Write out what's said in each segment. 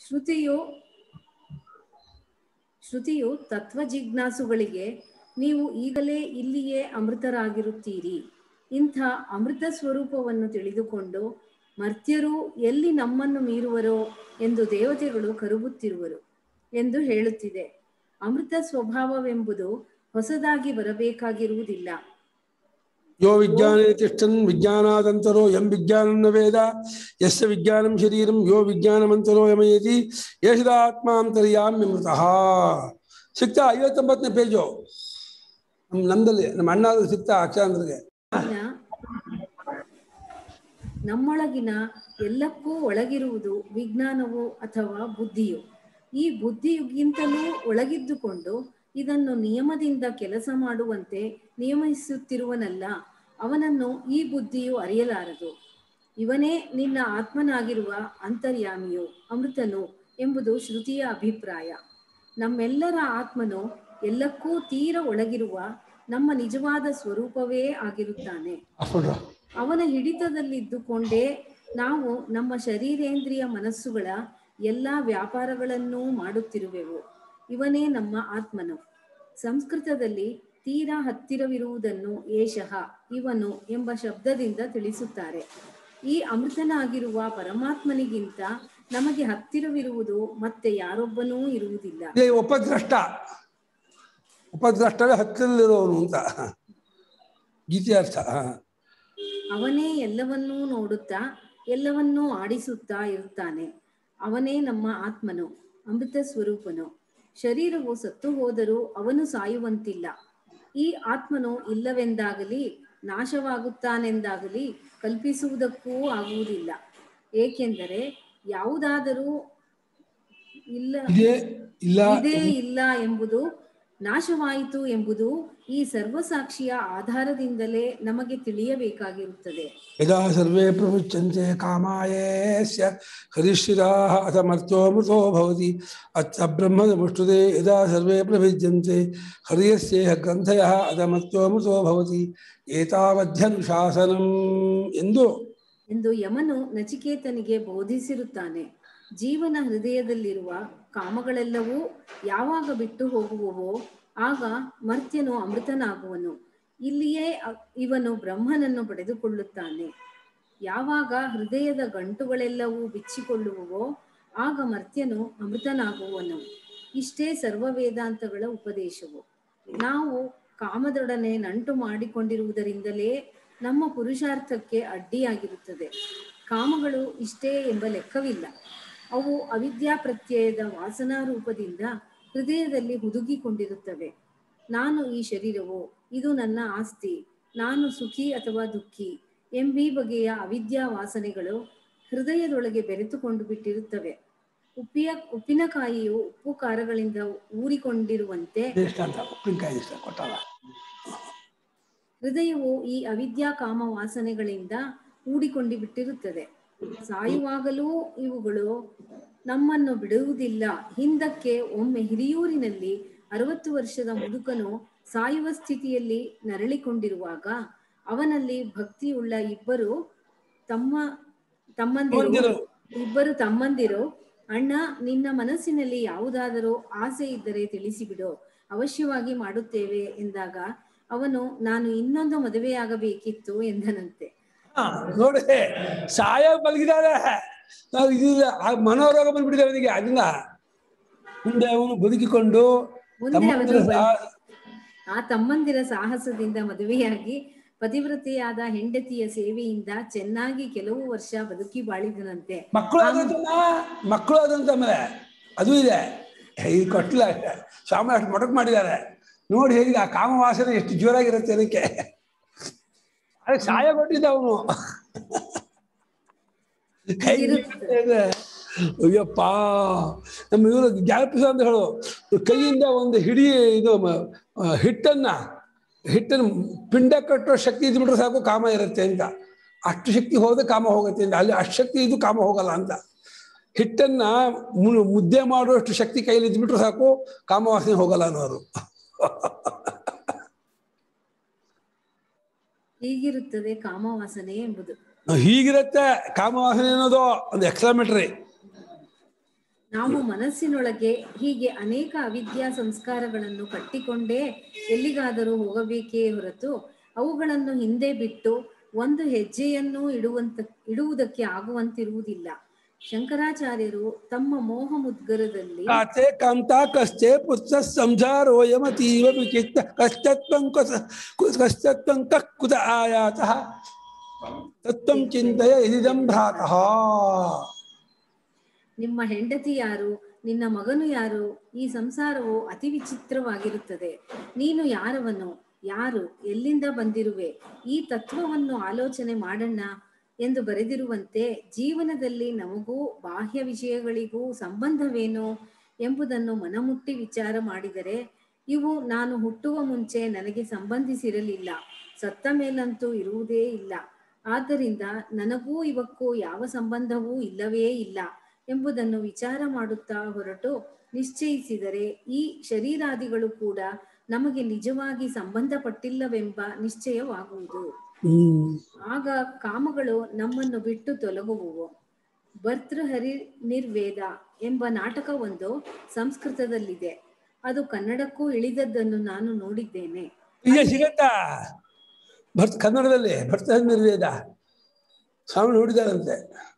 ಶ್ರುತಿಯು ಶ್ರುತಿಯು ತತ್ವ ಜಿಜ್ಞಾಸುಗಳಿಗೆ ನೀವು ಈಗಲೇ ಇಲ್ಲಿಯೇ ಅಮೃತರಾಗಿರುತ್ತೀರಿ ಇಂಥ ಅಮೃತ ಸ್ವರೂಪವನ್ನು ತಿಳಿದುಕೊಂಡು ಮರ್ತ್ಯರು ಎಲ್ಲಿ ನಮ್ಮನ್ನು ಮೀರುವರೋ ಎಂದು ದೇವತೆಗಳು ಕರುಗುತ್ತಿರುವರು ಎಂದು ಹೇಳುತ್ತಿದೆ ಅಮೃತ ಸ್ವಭಾವವೆಂಬುದು ಹೊಸದಾಗಿ ಬರಬೇಕಾಗಿರುವುದಿಲ್ಲ ಯೋ ವಿಜ್ಞಾನೇ ತಿಷ್ಠನ್ ವಿಜ್ಞಾನಾದಂತರೋ ಯಂ ವಿಜ್ಞಾನಂ ನ ವೇದ ಯಸ್ಯ ವಿಜ್ಞಾನಂ ಶರೀರಂ ಯೋ ವಿಜ್ಞಾನಮಂತರೋ ಯಮಯತಿ ಯಶದಾತ್ಮಾಂತರ್ಯಾಮ್ಯಮೃತಃ ಸಿಗ್ತಾ ಐವತ್ತೊಂಬತ್ತನೇ ಪೇಜು ನಮ್ಮ ನಮ್ದಲ್ಲಿ ನಮ್ಮ ಅಣ್ಣ ಸಿಗ್ತಾ ಅಕ್ಷಾಂದ್ರಿಗೆ ನ- ನಮ್ಮೊಳಗಿನ ಎಲ್ಲಕ್ಕೂ ಒಳಗಿರುವುದು ವಿಜ್ಞಾನವು ಅಥವಾ ಬುದ್ಧಿಯು ಈ ಬುದ್ಧಿಗಿಂತಲೂ ಒಳಗಿದ್ದುಕೊಂಡು ಇದನ್ನು ನಿಯಮದಿಂದ ಕೆಲಸ ಮಾಡುವಂತೆ ನಿಯಮಿಸುತ್ತಿರುವನಲ್ಲ ಅವನನ್ನು ಈ ಬುದ್ಧಿಯು ಅರಿಯಲಾರದು ಇವನೇ ನಿನ್ನ ಆತ್ಮನಾಗಿರುವ ಅಂತರ್ಯಾಮಿಯು ಅಮೃತನು ಎಂಬುದು ಶ್ರುತಿಯ ಅಭಿಪ್ರಾಯ ನಮ್ಮೆಲ್ಲರ ಆತ್ಮನು ಎಲ್ಲಕ್ಕೂ ತೀರ ಒಳಗಿರುವ ನಮ್ಮ ನಿಜವಾದ ಸ್ವರೂಪವೇ ಆಗಿರುತ್ತಾನೆ ಹಾಕ್ಬಿಡ್ರ ಅವನ ಹಿಡಿತದಲ್ಲಿದ್ದುಕೊಂಡೇ ನಾವು ನಮ್ಮ ಶರೀರೇಂದ್ರಿಯ ಮನಸ್ಸುಗಳ ಎಲ್ಲ ವ್ಯಾಪಾರಗಳನ್ನೂ ಮಾಡುತ್ತಿರುವೆವು ಇವನೇ ನಮ್ಮ ಆತ್ಮನು ಸಂಸ್ಕೃತದಲ್ಲಿ ತೀರಾ ಹತ್ತಿರವಿರುವುದನ್ನು ಏಷಃ ಇವನು ಎಂಬ ಶಬ್ದದಿಂದ ತಿಳಿಸುತ್ತಾರೆ ಈ ಅಮೃತನಾಗಿರುವ ಪರಮಾತ್ಮನಿಗಿಂತ ನಮಗೆ ಹತ್ತಿರವಿರುವುದು ಮತ್ತೆ ಯಾರೊಬ್ಬನೂ ಇರುವುದಿಲ್ಲ ಇದೇ ಉಪದ್ರಷ್ಟ ಉಪದ್ರಷ್ಟವೇ ಹತ್ತಿರಲ್ಲಿರೋನು ಅಂತ ಗೀತೆ ಅರ್ಥ ಹಾ. ಅವನೇ ಎಲ್ಲವನ್ನೂ ನೋಡುತ್ತಾ ಎಲ್ಲವನ್ನೂ ಆಡಿಸುತ್ತಾ ಇರುತ್ತಾನೆ ಅವನೇ ನಮ್ಮ ಆತ್ಮನು ಅಮೃತ ಸ್ವರೂಪನು ಶರೀರವು ಸತ್ತು ಹೋದರೂ ಅವನು ಸಾಯುವಂತಿಲ್ಲ ಈ ಆತ್ಮನು ಇಲ್ಲವೆಂದಾಗಲಿ ನಾಶವಾಗುತ್ತಾನೆಂದಾಗಲಿ ಕಲ್ಪಿಸುವುದಕ್ಕೂ ಆಗುವುದಿಲ್ಲ ಏಕೆಂದರೆ ಯಾವುದಾದರೂ ಇಲ್ಲ ಇದೇ ಇಲ್ಲ ಇದೇ ಇಲ್ಲ ಎಂಬುದು ನಾಶವಾಯಿತು ಎಂಬುದು ಈ ಸರ್ವಸಾಕ್ಷಿಯ ಆಧಾರದಿಂದಲೇ ನಮಗೆ ತಿಳಿಯಬೇಕಾಗಿರುತ್ತದೆ ಯದಾ ಸರ್ವೇ ಪ್ರಮುಚ್ಯಂತೆ ಕಾಮಾಯೇಸ್ಯ ಹರಿಶ್ಚಿರಾः ಅಥ ಮರ್ತೋಮೃತೋ ಭವತಿ ಅತ್ತ ಬ್ರಹ್ಮದ ಮುಷ್ಟುದೆ ಯದಾ ಸರ್ವೇ ಪ್ರಭಿಜ್ಯಂತೆ ಹರಿಯಸ್ಯೇಹ ಗ್ರಂಥಯಃ ಅಥ ಮರ್ತೋಮೃತೋ ಭವತಿ ಏತಾವಧ್ಯನುಶಾಸನಂ ಎಂದು ಎಂದು ಯಮನು ನಚಿಕೇತನಿಗೆ ಬೋಧಿಸಿರುತ್ತಾನೆ ಜೀವನ ಹೃದಯದಲ್ಲಿರುವ ಕಾಮಗಳೆಲ್ಲವೂ ಯಾವಾಗ ಬಿಟ್ಟು ಹೋಗುವವೋ ಆಗ ಮರ್ತ್ಯನು ಅಮೃತನಾಗುವನು ಇಲ್ಲಿಯೇ ಅ- ಇವನು ಬ್ರಹ್ಮನನ್ನು ಪಡೆದುಕೊಳ್ಳುತ್ತಾನೆ ಯಾವಾಗ ಹೃದಯದ ಗಂಟುಗಳೆಲ್ಲವೂ ಬಿಚ್ಚಿಕೊಳ್ಳುವವೋ ಆಗ ಮರ್ತ್ಯನು ಅಮೃತನಾಗುವನು ಇಷ್ಟೇ ಸರ್ವ ವೇದಾಂತಗಳ ಉಪದೇಶವು ನಾವು ಕಾಮದೊಡನೆ ನಂಟು ಮಾಡಿಕೊಂಡಿರುವುದರಿಂದಲೇ ನಮ್ಮ ಪುರುಷಾರ್ಥಕ್ಕೆ ಅಡ್ಡಿಯಾಗಿರುತ್ತದೆ ಕಾಮಗಳು ಇಷ್ಟೇ ಎಂಬ ಲೆಕ್ಕವಿಲ್ಲ ಅವು ಅವಿದ್ಯಾ ಪ್ರತ್ಯಯದ ವಾಸನಾ ರೂಪದಿಂದ ಹೃದಯದಲ್ಲಿ ಹುದುಗಿಕೊಂಡಿರುತ್ತವೆ ನಾನು ಈ ಶರೀರವು ಇದು ನನ್ನ ಆಸ್ತಿ ನಾನು ಸುಖಿ ಅಥವಾ ದುಃಖಿ ಎಂಬೀ ಬಗೆಯ ಅವಿದ್ಯಾ ವಾಸನೆಗಳು ಹೃದಯದೊಳಗೆ ಬೆರೆತುಕೊಂಡು ಬಿಟ್ಟಿರುತ್ತವೆ ಉಪ್ಪಿಯ ಉಪ್ಪಿನಕಾಯಿಯು ಉಪ್ಪು ಖಾರಗಳಿಂದ ಊರಿಕೊಂಡಿರುವಂತೆ ಇಷ್ಟ ಅಂತ ಉಪ್ಪಿನಕಾಯಿ ಇಷ್ಟ ಕೊಟ್ಟಲ್ಲ ಹೃದಯವು ಈ ಅವಿದ್ಯಾ ಕಾಮ ವಾಸನೆಗಳಿಂದ ಕೂಡಿಕೊಂಡು ಬಿಟ್ಟಿರುತ್ತದೆ ಸಾಯುವಾಗಲೂ ಇವುಗಳು ನಮ್ಮನ್ನು ಬಿಡುವುದಿಲ್ಲ ಹಿಂದಕ್ಕೆ ಒಮ್ಮೆ ಹಿರಿಯೂರಿನಲ್ಲಿ ಅರವತ್ತು ವರ್ಷದ ಮುದುಕನು ಸಾಯುವ ಸ್ಥಿತಿಯಲ್ಲಿ ನರಳಿಕೊಂಡಿರುವಾಗ ಅವನಲ್ಲಿ ಭಕ್ತಿಯುಳ್ಳ ಇಬ್ಬರು ತಮ್ಮ ತಮ್ಮಂದಿರು ತಮ್ಮಂದಿರು. ಇಬ್ಬರು ತಮ್ಮಂದಿರು ಅಣ್ಣ ನಿನ್ನ ಮನಸ್ಸಿನಲ್ಲಿ ಯಾವುದಾದರೂ ಆಸೆ ಇದ್ದರೆ ತಿಳಿಸಿಬಿಡು ಅವಶ್ಯವಾಗಿ ಮಾಡುತ್ತೇವೆ ಎಂದಾಗ ಅವನು ನಾನು ಇನ್ನೊಂದು ಮದುವೆಯಾಗಬೇಕಿತ್ತು ಎಂದನಂತೆ ಹಾ, ನೋಡಿ ಸಾಯ ಮಲಗಿದ್ದಾರೆ ನಾವು ಇದಿಲ್ಲ ಆ ಮನೋರೋಗ ಬಂದ್ಬಿಟ್ಟಿದೆ ಅವನಿಗೆ ಅದನ್ನ ಮುಂದೆ ಅವನು ಬದುಕಿಕೊಂಡು ಮುಂದೆ ತಮ್ಮಂದಿರ ಅವನು ಸಾ- ಆ ತಮ್ಮಂದಿರ ಸಾಹಸದಿಂದ ಮದುವೆಯಾಗಿ ಪತಿವ್ರತೆಯಾದ ಹೆಂಡತಿಯ ಸೇವೆಯಿಂದ ಚೆನ್ನಾಗಿ ಕೆಲವು ವರ್ಷ ಬದುಕಿ ಬಾಳಿದನಂತೆ ಮಕ್ಕಳು ಆದಂತಮ್ಮ ಮಕ್ಕಳು ಆದಂತ ಆಮೇಲೆ ಅದು ಇದೆ ಇದು ಕೊಟ್ಟಿಲ್ಲ ಅಷ್ಟೇ ಸ್ವಾಮಿ ಅಷ್ಟು ಮೊಟಕ್ ಮಾಡಿದ್ದಾರೆ ನೋಡಿ ಹೇಗಿದೆ ಆ ಕಾಮವಾಸನೆ ಎಷ್ಟು ಜೋರಾಗಿರುತ್ತೆ ಅದಕ್ಕೆ ಅದಕ್ಕೆ ಸಹಾಯ ಕೊಟ್ಟಿದ್ದ ಅವನು ಅಯ್ಯಪ್ಪ ನಮ್ಮ ಇವರು ಜ್ಞಾಪಿಸ ಅಂತ ಹೇಳು ಕೈಯಿಂದ ಒಂದು ಹಿಡಿ ಇದು ಮ- ಆ, ಹಿಟ್ಟನ್ನ ಹಿಟ್ಟನ್ನು ಪಿಂಡ ಕಟ್ಟೋ ಶಕ್ತಿ ಇದ್ಬಿಟ್ರೆ ಸಾಕು ಕಾಮ ಇರುತ್ತೆ ಅಂತ ಅಷ್ಟು ಶಕ್ತಿ ಹೋದ್ರೆ ಕಾಮ ಹೋಗುತ್ತೆ ಅಂತ ಅಲ್ಲಿ ಅಷ್ಟು ಶಕ್ತಿ ಇದು ಕಾಮ ಹೋಗಲ್ಲ ಅಂತ ಹಿಟ್ಟನ್ನ ಮು- ಮುದ್ದೆ ಮಾಡುವಷ್ಟು ಶಕ್ತಿ ಕೈಯಲ್ಲಿ ಇದ್ಬಿಟ್ರೆ ಸಾಕು ಕಾಮವಾಸನೆ ಹೋಗಲ್ಲ ಅನ್ನೋರು ಹೀಗಿರುತ್ತದೆ ಕಾಮವಾಸನೆ ಎಂಬುದು ಹೀಗಿರುತ್ತೆ ಕಾಮವಾಸನೆ ಅನ್ನೋದು ಒಂದು ಎಕ್ಸ್ಟ್ರಾಮೆಟ್ರಿ ನಾವು ಮನಸ್ಸಿನೊಳಗೆ ಹೀಗೆ ಅನೇಕ ಅವಿದ್ಯಾ ಸಂಸ್ಕಾರಗಳನ್ನು ಕಟ್ಟಿಕೊಂಡೇ ಎಲ್ಲಿಗಾದರೂ ಹೋಗಬೇಕೇ ಹೊರತು ಅವುಗಳನ್ನು ಹಿಂದೆ ಬಿಟ್ಟು ಒಂದು ಹೆಜ್ಜೆಯನ್ನು ಇಡುವಂತ ಇಡುವುದಕ್ಕೆ ಆಗುವಂತಿರುವುದಿಲ್ಲ ಶಂಕರಾಚಾರ್ಯರು ತಮ್ಮ ಮೋಹ ಮುದ್ಗರದಲ್ಲಿ ಕಾತೆ ಕಾಂತ ಕಶ್ಚೆ ಪುತ್ರ ಸಂಸಾರೋಯಮತೀವ ವಿಚಿತ್ತ ಕಶ್ಚತ್ವಂ ಕಸ ಕಶ್ಚತ್ವಂ ಕಃ ಕುತ ಆಯಾತಃ ತತ್ವಂ ಚಿಂತೆಯ ಇದಿದಂ ಭ್ರಾತಃ ನಿಮ್ಮ ಹೆಂಡತಿ ಯಾರು ನಿನ್ನ ಮಗನು ಯಾರು ಈ ಸಂಸಾರವು ಅತಿ ವಿಚಿತ್ರವಾಗಿರುತ್ತದೆ ನೀನು ಯಾರವನು ಯಾರು ಎಲ್ಲಿಂದ ಬಂದಿರುವೆ ಈ ತತ್ವವನ್ನು ಆಲೋಚನೆ ಮಾಡೋಣ ಎಂದು ಬರೆದಿರುವಂತೆ ಜೀವನದಲ್ಲಿ ನಮಗೂ ಬಾಹ್ಯ ವಿಷಯಗಳಿಗೂ ಸಂಬಂಧವೇನು ಎಂಬುದನ್ನು ಮನಮುಟ್ಟಿ ವಿಚಾರ ಮಾಡಿದರೆ ಇವು ನಾನು ಹುಟ್ಟುವ ಮುಂಚೆ ನನಗೆ ಸಂಬಂಧಿಸಿರಲಿಲ್ಲ ಸತ್ತ ಮೇಲಂತೂ ಇರುವುದೇ ಇಲ್ಲ ಆದ್ದರಿಂದ ನನಗೂ ಇವಕ್ಕೂ ಯಾವ ಸಂಬಂಧವೂ ಇಲ್ಲವೇ ಇಲ್ಲ ಎಂಬುದನ್ನು ವಿಚಾರ ಮಾಡುತ್ತಾ ಹೊರಟು ನಿಶ್ಚಯಿಸಿದರೆ ಈ ಶರೀರಾದಿಗಳು ಕೂಡ ನಮಗೆ ನಿಜವಾಗಿ ಸಂಬಂಧಪಟ್ಟಿಲ್ಲವೆಂಬ ನಿಶ್ಚಯವಾಗುವುದು ಹ್ಮ್ ಆಗ ಕಾಮಗಳು ನಮ್ಮನ್ನು ಬಿಟ್ಟು ತೊಲಗುವುವು ಭರ್ತೃಹರಿ ನಿರ್ವೇದ ಎಂಬ ನಾಟಕವೊಂದು ಸಂಸ್ಕೃತದಲ್ಲಿದೆ ಅದು ಕನ್ನಡಕ್ಕೂ ಇಳಿದದ್ದನ್ನು ನಾನು ನೋಡಿದ್ದೇನೆ ಈಗ ಸಿಗತ್ತಾ ಭರ್ತ ಕನ್ನಡದಲ್ಲಿ ಭರ್ತ ನಿರ್ವೇದ ಸ್ವಾಮಿ ನೋಡಿದಾರಂತೆ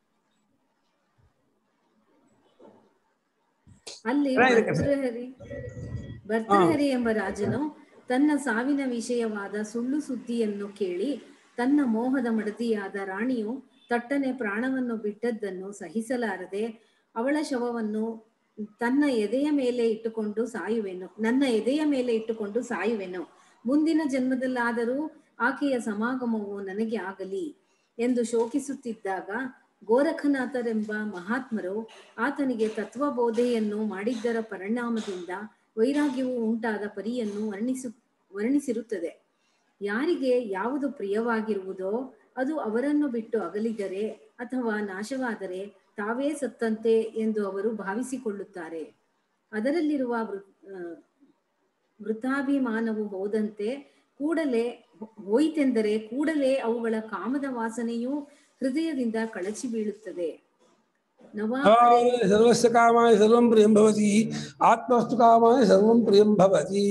ಅಲ್ಲಿ ಚೆನ್ನಾಗಿದೆ ಕಥೆ. ಭರ್ತೃಹರಿ ಭರ್ತೃಹರಿ ಎಂಬ ರಾಜನು ತನ್ನ ಸಾವಿನ ವಿಷಯವಾದ ಸುಳ್ಳು ಸುದ್ದಿಯನ್ನು ಕೇಳಿ ತನ್ನ ಮೋಹದ ಮಡದಿಯಾದ ರಾಣಿಯು ತಟ್ಟನೆ ಪ್ರಾಣವನ್ನು ಬಿಟ್ಟದ್ದನ್ನು ಸಹಿಸಲಾರದೆ ಅವಳ ಶವವನ್ನು ತನ್ನ ಎದೆಯ ಮೇಲೆ ಇಟ್ಟುಕೊಂಡು ಸಾಯುವೆನು ನನ್ನ ಎದೆಯ ಮೇಲೆ ಇಟ್ಟುಕೊಂಡು ಸಾಯುವೆನು ಮುಂದಿನ ಜನ್ಮದಲ್ಲಾದರೂ ಆಕೆಯ ಸಮಾಗಮವು ನನಗೆ ಆಗಲಿ ಎಂದು ಶೋಕಿಸುತ್ತಿದ್ದಾಗ ಗೋರಖನಾಥರೆಂಬ ಮಹಾತ್ಮರು ಆತನಿಗೆ ತತ್ವಬೋಧೆಯನ್ನು ಮಾಡಿದ್ದರ ಪರಿಣಾಮದಿಂದ ವೈರಾಗ್ಯವು ಉಂಟಾದ ಪರಿಯನ್ನು ವರ್ಣಿಸು ವರ್ಣಿಸಿರುತ್ತದೆ ಯಾರಿಗೆ ಯಾವುದು ಪ್ರಿಯವಾಗಿರುವುದೋ ಅದು ಅವರನ್ನು ಬಿಟ್ಟು ಅಗಲಿದರೆ ಅಥವಾ ನಾಶವಾದರೆ ತಾವೇ ಸತ್ತಂತೆ ಎಂದು ಅವರು ಭಾವಿಸಿಕೊಳ್ಳುತ್ತಾರೆ ಅದರಲ್ಲಿರುವ ವೃ- ಆ, ವೃತಾಭಿಮಾನವು ಹೋದಂತೆ ಕೂಡಲೇ ಹೋ- ಹೋಯಿತೆಂದರೆ ಕೂಡಲೇ ಅವುಗಳ ಕಾಮದ ವಾಸನೆಯು ಹೃದಯದಿಂದ ಕಳಚಿ ಬೀಳುತ್ತದೆ ನವ ಸರ್ವಸ್ಯ ಕಾಮಾಯ ಸರ್ವಂ ಪ್ರಿಯಂ ಭವತಿ ಆತ್ಮಸ್ತು ಕಾಮಾಯ ಸರ್ವಂ ಪ್ರಿಯಂ ಭವತಿ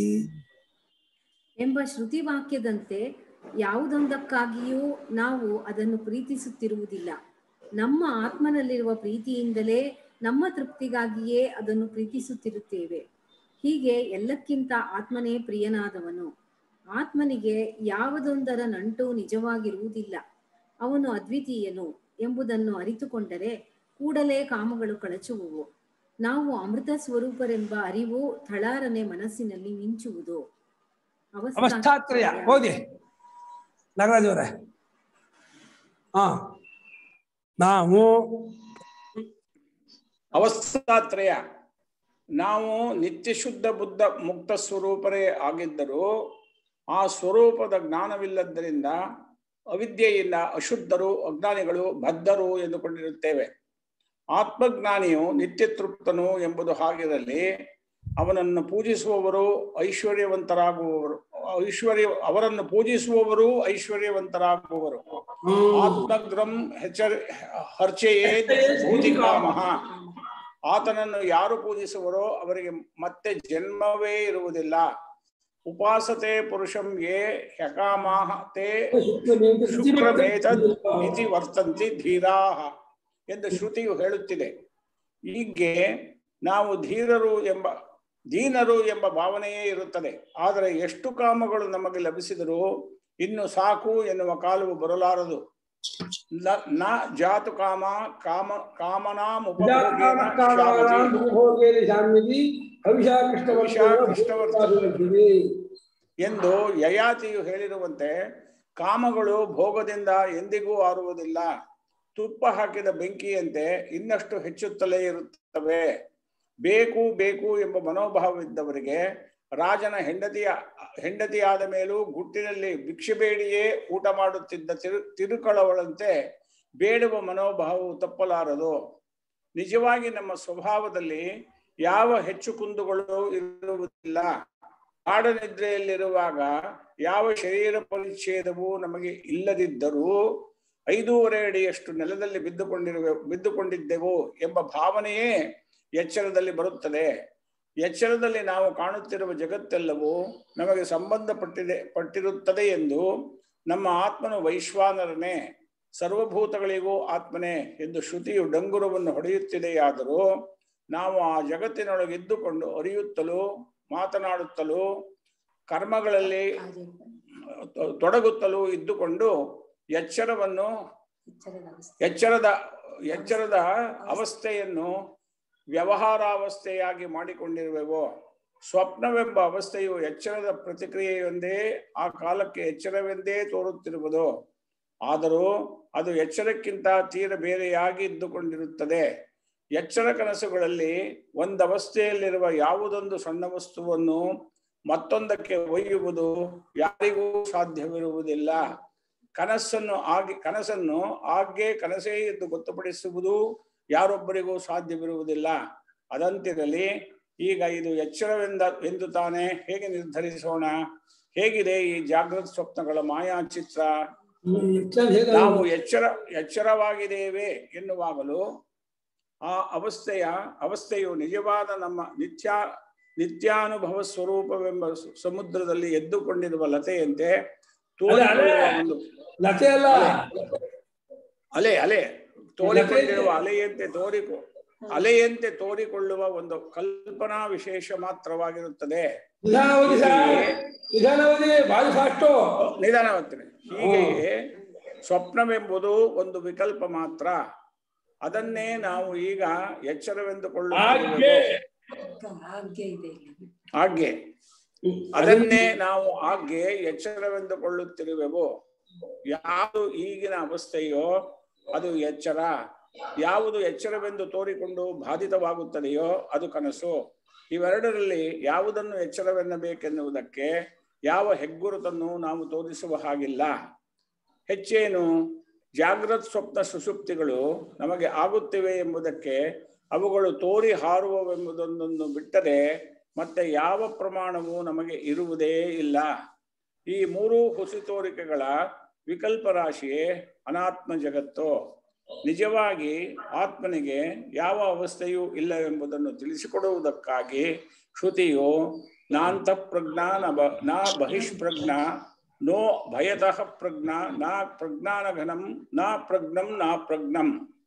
ಎಂಬ ಶ್ರುತಿ ವಾಕ್ಯದಂತೆ ಯಾವುದೊಂದಕ್ಕಾಗಿಯೂ ನಾವು ಅದನ್ನು ಪ್ರೀತಿಸುತ್ತಿರುವುದಿಲ್ಲ ನಮ್ಮ ಆತ್ಮನಲ್ಲಿರುವ ಪ್ರೀತಿಯಿಂದಲೇ ನಮ್ಮ ತೃಪ್ತಿಗಾಗಿಯೇ ಅದನ್ನು ಪ್ರೀತಿಸುತ್ತಿರುತ್ತೇವೆ ಹೀಗೆ ಎಲ್ಲಕ್ಕಿಂತ ಆತ್ಮನೇ ಪ್ರಿಯನಾದವನು ಆತ್ಮನಿಗೆ ಯಾವುದೊಂದರ ನಂಟು ನಿಜವಾಗಿರುವುದಿಲ್ಲ ಅವನು ಅದ್ವಿತೀಯನು ಎಂಬುದನ್ನು ಅರಿತುಕೊಂಡರೆ ಕೂಡಲೇ ಕಾಮಗಳು ಕಳಚುವುವು ನಾವು ಅಮೃತ ಸ್ವರೂಪರೆಂಬ ಅರಿವು ಥಳಾರನೆ ಮನಸ್ಸಿನಲ್ಲಿ ಮಿಂಚುವುದು ಅವಸ್ಥಾತ್ರಯ ಓದಿ ನಾಗರಾಜ್ ಅವರೇ ಹಾ ನಾವು ಅವಸ್ಥಾತ್ರಯ ನಾವು ನಿತ್ಯ ಶುದ್ಧ ಬುದ್ಧ ಮುಕ್ತ ಸ್ವರೂಪರೇ ಆಗಿದ್ದರೂ ಆ ಸ್ವರೂಪದ ಜ್ಞಾನವಿಲ್ಲದ್ದರಿಂದ ಅವಿದ್ಯೆಯಿಂದ ಅಶುದ್ಧರು ಅಜ್ಞಾನಿಗಳು ಬದ್ಧರು ಎಂದುಕೊಂಡಿರುತ್ತೇವೆ ಆತ್ಮಜ್ಞಾನಿಯು ನಿತ್ಯ ತೃಪ್ತನು ಎಂಬುದು ಹಾಗಿರಲಿ ಅವನನ್ನು ಪೂಜಿಸುವವರು ಐಶ್ವರ್ಯವಂತರಾಗುವವರು ಐಶ್ವರ್ಯ ಅವರನ್ನು ಪೂಜಿಸುವವರು ಐಶ್ವರ್ಯವಂತರಾಗುವರು ಆತ್ಮಗ್ರಂ ಹೆಚರ್ ಹರ್ಚೆಯೇ ಭೂತಿಕಾಮಃ ಆತನನ್ನು ಯಾರು ಪೂಜಿಸುವರೋ ಅವರಿಗೆ ಮತ್ತೆ ಜನ್ಮವೇ ಇರುವುದಿಲ್ಲ ಉಪಾಸತೆ ಪುರುಷಂ ಯೇ ಹ್ಯಕಾಮಾಹ ತೇ ಶುಕ್ರಮೇತದ್ ಇತಿ ವರ್ತಂತಿ ಧೀರಾಹ ಎಂದು ಶ್ರುತಿಯು ಹೇಳುತ್ತಿದೆ ಹೀಗೆ ನಾವು ಧೀರರು ಎಂಬ ದೀನರು ಎಂಬ ಭಾವನೆಯೇ ಇರುತ್ತದೆ ಆದರೆ ಎಷ್ಟು ಕಾಮಗಳು ನಮಗೆ ಲಭಿಸಿದರೂ ಇನ್ನು ಸಾಕು ಎನ್ನುವ ಕಾಲವು ಬರಲಾರದು ನ- ನ ಜಾತು ಕಾಮ ಕಾಮ ಕಾಮನಾಮುಪಭೋಗೇನ ಶಾಂತಿ ಹವಿಷಾ ಹವಿಷಾ ಕೃಷ್ಣವರ್ತಿ ಎಂದು ಯಯಾತಿಯು ಹೇಳಿರುವಂತೆ ಕಾಮಗಳು ಭೋಗದಿಂದ ಎಂದಿಗೂ ಆರುವುದಿಲ್ಲ ತುಪ್ಪ ಹಾಕಿದ ಬೆಂಕಿಯಂತೆ ಇನ್ನಷ್ಟು ಹೆಚ್ಚುತ್ತಲೇ ಇರುತ್ತವೆ ಬೇಕು ಬೇಕು ಎಂಬ ಮನೋಭಾವವಿದ್ದವರಿಗೆ ರಾಜನ ಹೆಂಡತಿಯ ಹೆಂಡತಿಯಾದ ಮೇಲೂ ಗುಟ್ಟಿನಲ್ಲಿ ಭಿಕ್ಷೆ ಬೇಡಿಯೇ ಊಟ ಮಾಡುತ್ತಿದ್ದ ತಿರು ತಿರುಕಳವಳಂತೆ ಬೇಡುವ ಮನೋಭಾವವು ತಪ್ಪಲಾರದು ನಿಜವಾಗಿ ನಮ್ಮ ಸ್ವಭಾವದಲ್ಲಿ ಯಾವ ಹೆಚ್ಚು ಕುಂದುಗಳು ಇರುವುದಿಲ್ಲ ಗಾಢನಿದ್ರೆಯಲ್ಲಿರುವಾಗ ಯಾವ ಶರೀರ ಪರಿಚ್ಛೇದವೂ ನಮಗೆ ಇಲ್ಲದಿದ್ದರೂ ಐದೂವರೆ ಅಡಿಯಷ್ಟು ನೆಲದಲ್ಲಿ ಬಿದ್ದುಕೊಂಡಿರುವ ಬಿದ್ದುಕೊಂಡಿದ್ದೆವು ಎಂಬ ಭಾವನೆಯೇ ಎಚ್ಚರದಲ್ಲಿ ಬರುತ್ತದೆ ಎಚ್ಚರದಲ್ಲಿ ನಾವು ಕಾಣುತ್ತಿರುವ ಜಗತ್ತೆಲ್ಲವೂ ನಮಗೆ ಸಂಬಂಧಪಟ್ಟಿದೆ ಪಟ್ಟಿರುತ್ತದೆ ಎಂದು ನಮ್ಮ ಆತ್ಮನು ವೈಶ್ವಾನರನೇ ಸರ್ವಭೂತಗಳಿಗೂ ಆತ್ಮನೇ ಎಂದು ಶ್ರುತಿಯು ಡಂಗುರವನ್ನು ಹೊಡೆಯುತ್ತಿದೆಯಾದರೂ ನಾವು ಆ ಜಗತ್ತಿನೊಳಗೆ ಇದ್ದುಕೊಂಡು ಅರಿಯುತ್ತಲೂ ಮಾತನಾಡುತ್ತಲೂ ಕರ್ಮಗಳಲ್ಲಿ ತೊಡಗುತ್ತಲೂ ಇದ್ದುಕೊಂಡು ಎಚ್ಚರವನ್ನು ಎಚ್ಚರದ ಎಚ್ಚರದ ಅವಸ್ಥೆಯನ್ನು ವ್ಯವಹಾರಾವಸ್ಥೆಯಾಗಿ ಮಾಡಿಕೊಂಡಿರುವೆವೋ ಸ್ವಪ್ನವೆಂಬ ಅವಸ್ಥೆಯು ಎಚ್ಚರದ ಪ್ರತಿಕ್ರಿಯೆಯೊಂದೇ ಆ ಕಾಲಕ್ಕೆ ಎಚ್ಚರವೆಂದೇ ತೋರುತ್ತಿರುವುದು ಆದರೂ ಅದು ಎಚ್ಚರಕ್ಕಿಂತ ತೀರ ಬೇರೆಯಾಗಿ ಇದ್ದುಕೊಂಡಿರುತ್ತದೆ ಎಚ್ಚರ ಕನಸುಗಳಲ್ಲಿ ಒಂದವಸ್ಥೆಯಲ್ಲಿರುವ ಯಾವುದೊಂದು ಸಣ್ಣ ವಸ್ತುವನ್ನು ಮತ್ತೊಂದಕ್ಕೆ ಒಯ್ಯುವುದು ಯಾರಿಗೂ ಸಾಧ್ಯವಿರುವುದಿಲ್ಲ ಕನಸನ್ನು ಆಗಿ ಕನಸನ್ನು ಆಗ್ಗೆ ಕನಸೇ ಎಂದು ಗೊತ್ತುಪಡಿಸುವುದು ಯಾರೊಬ್ಬರಿಗೂ ಸಾಧ್ಯವಿರುವುದಿಲ್ಲ ಅದಂತಿರಲಿ ಈಗ ಇದು ಎಚ್ಚರವೆಂದ ಎಂದು ತಾನೇ ಹೇಗೆ ನಿರ್ಧರಿಸೋಣ ಹೇಗಿದೆ ಈ ಜಾಗೃತ ಸ್ವಪ್ನಗಳ ಮಾಯಾಚಿತ್ರ ನಾವು ಎಚ್ಚರ ಎಚ್ಚರವಾಗಿದ್ದೇವೆ ಎನ್ನುವಾಗಲೂ ಆ ಅವಸ್ಥೆಯ ಅವಸ್ಥೆಯು ನಿಜವಾದ ನಮ್ಮ ನಿತ್ಯ ನಿತ್ಯಾನುಭವ ಸ್ವರೂಪವೆಂಬ ಸು- ಸಮುದ್ರದಲ್ಲಿ ಎದ್ದುಕೊಂಡಿರುವ ಲತೆಯಂತೆ ತೋರಿಕೊಳ್ಳುವ ಒಂದು ಲತೆ ಅಲ್ಲ ಅಲೆ ಅಲೆ ತೋರಿಕೊಂಡಿರುವ ಅಲೆಯಂತೆ ತೋರಿಕೊ ಅಲೆಯಂತೆ ತೋರಿಕೊಳ್ಳುವ ಒಂದು ಕಲ್ಪನಾ ವಿಶೇಷ ಮಾತ್ರವಾಗಿರುತ್ತದೆ ನಿಧಾನವಾಗಿ ಸರ್ ನಿಧಾನವಾಗಿ ಭಾರಿ ಫಾಸ್ಟು ನಿಧಾನವಂತನೆ ಹೀಗೆಯೇ ಸ್ವಪ್ನವೆಂಬುದು ಒಂದು ವಿಕಲ್ಪ ಮಾತ್ರ ಅದನ್ನೇ ನಾವು ಈಗ ಆಗ್ಗೆ ಎಚ್ಚರವೆಂದುಕೊಳ್ಳುತ್ತೇವೆ ಆಜ್ಞೆ ಇದೆ ಇಲ್ಲಿ ಆಗ್ಗೆ ಅದನ್ನೇ ನಾವು ಆಗ್ಗೆ ಎಚ್ಚರವೆಂದುಕೊಳ್ಳುತ್ತಿರುವೆವು ಯಾವುದು ಈಗಿನ ಅವಸ್ಥೆಯೋ ಅದು ಎಚ್ಚರ ಯಾವುದು ಎಚ್ಚರವೆಂದು ತೋರಿಕೊಂಡು ಬಾಧಿತವಾಗುತ್ತದೆಯೋ ಅದು ಕನಸು ಇವೆರಡರಲ್ಲಿ ಯಾವುದನ್ನು ಎಚ್ಚರವೆನ್ನಬೇಕೆನ್ನುವುದಕ್ಕೆ ಯಾವ ಹೆಗ್ಗುರುತನ್ನು ನಾವು ತೋರಿಸುವ ಹಾಗಿಲ್ಲ ಹೆಚ್ಚೇನು ಜಾಗೃತ್ ಸ್ವಪ್ನ ಸುಷುಪ್ತಿಗಳು ನಮಗೆ ಆಗುತ್ತಿವೆ ಎಂಬುದಕ್ಕೆ ಅವುಗಳು ತೋರಿ ಹಾರುವವೆಂಬುದೊಂದನ್ನು ಬಿಟ್ಟರೆ ಮತ್ತೆ ಯಾವ ಪ್ರಮಾಣವೂ ನಮಗೆ ಇರುವುದೇ ಇಲ್ಲ ಈ ಮೂರೂ ಹುಸಿ ತೋರಿಕೆಗಳ ವಿಕಲ್ಪ ರಾಶಿಯೇ ಅನಾತ್ಮ ಜಗತ್ತು ನಿಜವಾಗಿ ಆತ್ಮನಿಗೆ ಯಾವ ಅವಸ್ಥೆಯೂ ಇಲ್ಲವೆಂಬುದನ್ನು ತಿಳಿಸಿಕೊಡುವುದಕ್ಕಾಗಿ ಶ್ರುತಿಯು ನಾಂತ ಪ್ರಜ್ಞಾ ನ ಬ ನಾ ಬಹಿಷ್ಪ್ರಜ್ಞಾ ನೋ ಭಯತಃ ಪ್ರಜ್ಞಾ ನಾ ಪ್ರಜ್ಞಾನಘನಂ ನಾ ಪ್ರಜ್ಞಂ ನಾ ಪ್ರಜ್ಞಂ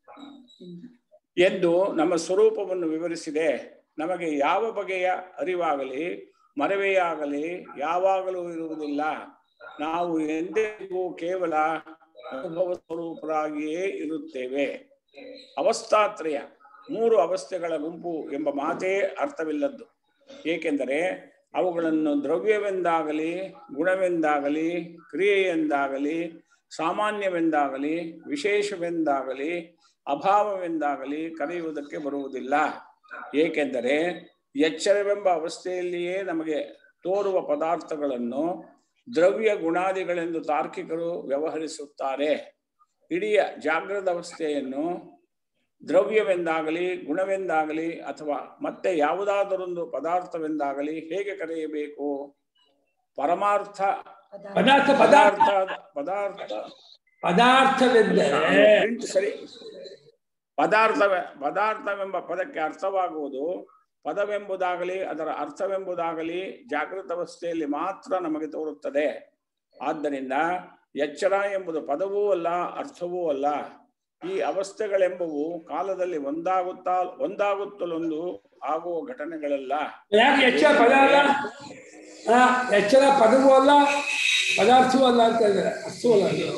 ಎಂದು ನಮ್ಮ ಸ್ವರೂಪವನ್ನು ವಿವರಿಸಿದೆ ನಮಗೆ ಯಾವ ಬಗೆಯ ಅರಿವಾಗಲಿ ಮರವೆಯಾಗಲಿ ಯಾವಾಗಲೂ ಇರುವುದಿಲ್ಲ ನಾವು ಎಂದಿಗೂ ಕೇವಲ ಅನುಭವ ಸ್ವರೂಪರಾಗಿಯೇ ಇರುತ್ತೇವೆ ಅವಸ್ಥಾತ್ರಯ ಮೂರು ಅವಸ್ಥೆಗಳ ಗುಂಪು ಎಂಬ ಮಾತೇ ಅರ್ಥವಿಲ್ಲದ್ದು ಏಕೆಂದರೆ ಅವುಗಳನ್ನು ದ್ರವ್ಯವೆಂದಾಗಲಿ ಗುಣವೆಂದಾಗಲಿ ಕ್ರಿಯೆಯೆಂದಾಗಲಿ ಸಾಮಾನ್ಯವೆಂದಾಗಲಿ ವಿಶೇಷವೆಂದಾಗಲಿ ಅಭಾವವೆಂದಾಗಲಿ ಕರೆಯುವುದಕ್ಕೆ ಬರುವುದಿಲ್ಲ ಏಕೆಂದರೆ ಎಚ್ಚರವೆಂಬ ಅವಸ್ಥೆಯಲ್ಲಿಯೇ ನಮಗೆ ತೋರುವ ಪದಾರ್ಥಗಳನ್ನು ದ್ರವ್ಯ ಗುಣಾದಿಗಳೆಂದು ತಾರ್ಕಿಕರು ವ್ಯವಹರಿಸುತ್ತಾರೆ ಇಡೀ ಜಾಗೃತ ಅವಸ್ಥೆಯನ್ನು ದ್ರವ್ಯವೆಂದಾಗಲಿ ಗುಣವೆಂದಾಗಲಿ ಅಥವಾ ಮತ್ತೆ ಯಾವುದಾದರೊಂದು ಪದಾರ್ಥವೆಂದಾಗಲಿ ಹೇಗೆ ಕರೆಯಬೇಕು ಪರಮಾರ್ಥ ಪದಾರ್ಥ ಪದಾರ್ಥ ಪದಾರ್ಥ ಪದಾರ್ಥ ಪದಾರ್ಥವೆಂದರೆ ಪ್ರಿಂಟ್ ಸರಿ ಪದಾರ್ಥ ಪದಾರ್ಥವೆಂಬ ಪದಕ್ಕೆ ಅರ್ಥವಾಗುವುದು ಪದವೆಂಬುದಾಗಲಿ ಅದರ ಅರ್ಥವೆಂಬುದಾಗಲಿ ಜಾಗೃತ ಅವಸ್ಥೆಯಲ್ಲಿ ಮಾತ್ರ ನಮಗೆ ತೋರುತ್ತದೆ ಆದ್ದರಿಂದ ಎಚ್ಚರ ಎಂಬುದು ಪದವೂ ಅಲ್ಲ ಅರ್ಥವೂ ಅಲ್ಲ ಈ ಅವಸ್ಥೆಗಳೆಂಬುವು ಕಾಲದಲ್ಲಿ ಒಂದಾಗುತ್ತಾ ಒಂದಾಗುತ್ತಲೊಂದು ಆಗುವ ಘಟನೆಗಳಲ್ಲ ಯಾಕೆ ಎಚ್ಚರ ಪದ ಅಲ್ಲ ಆ, ಎಚ್ಚರ ಪದವೂ ಅಲ್ಲ ಪದಾರ್ಥವೂ ಅಲ್ಲ ಅಂತ ಇದ್ದಾರೆ ಅರ್ಥವೂ ಅಲ್ಲ ಅದು.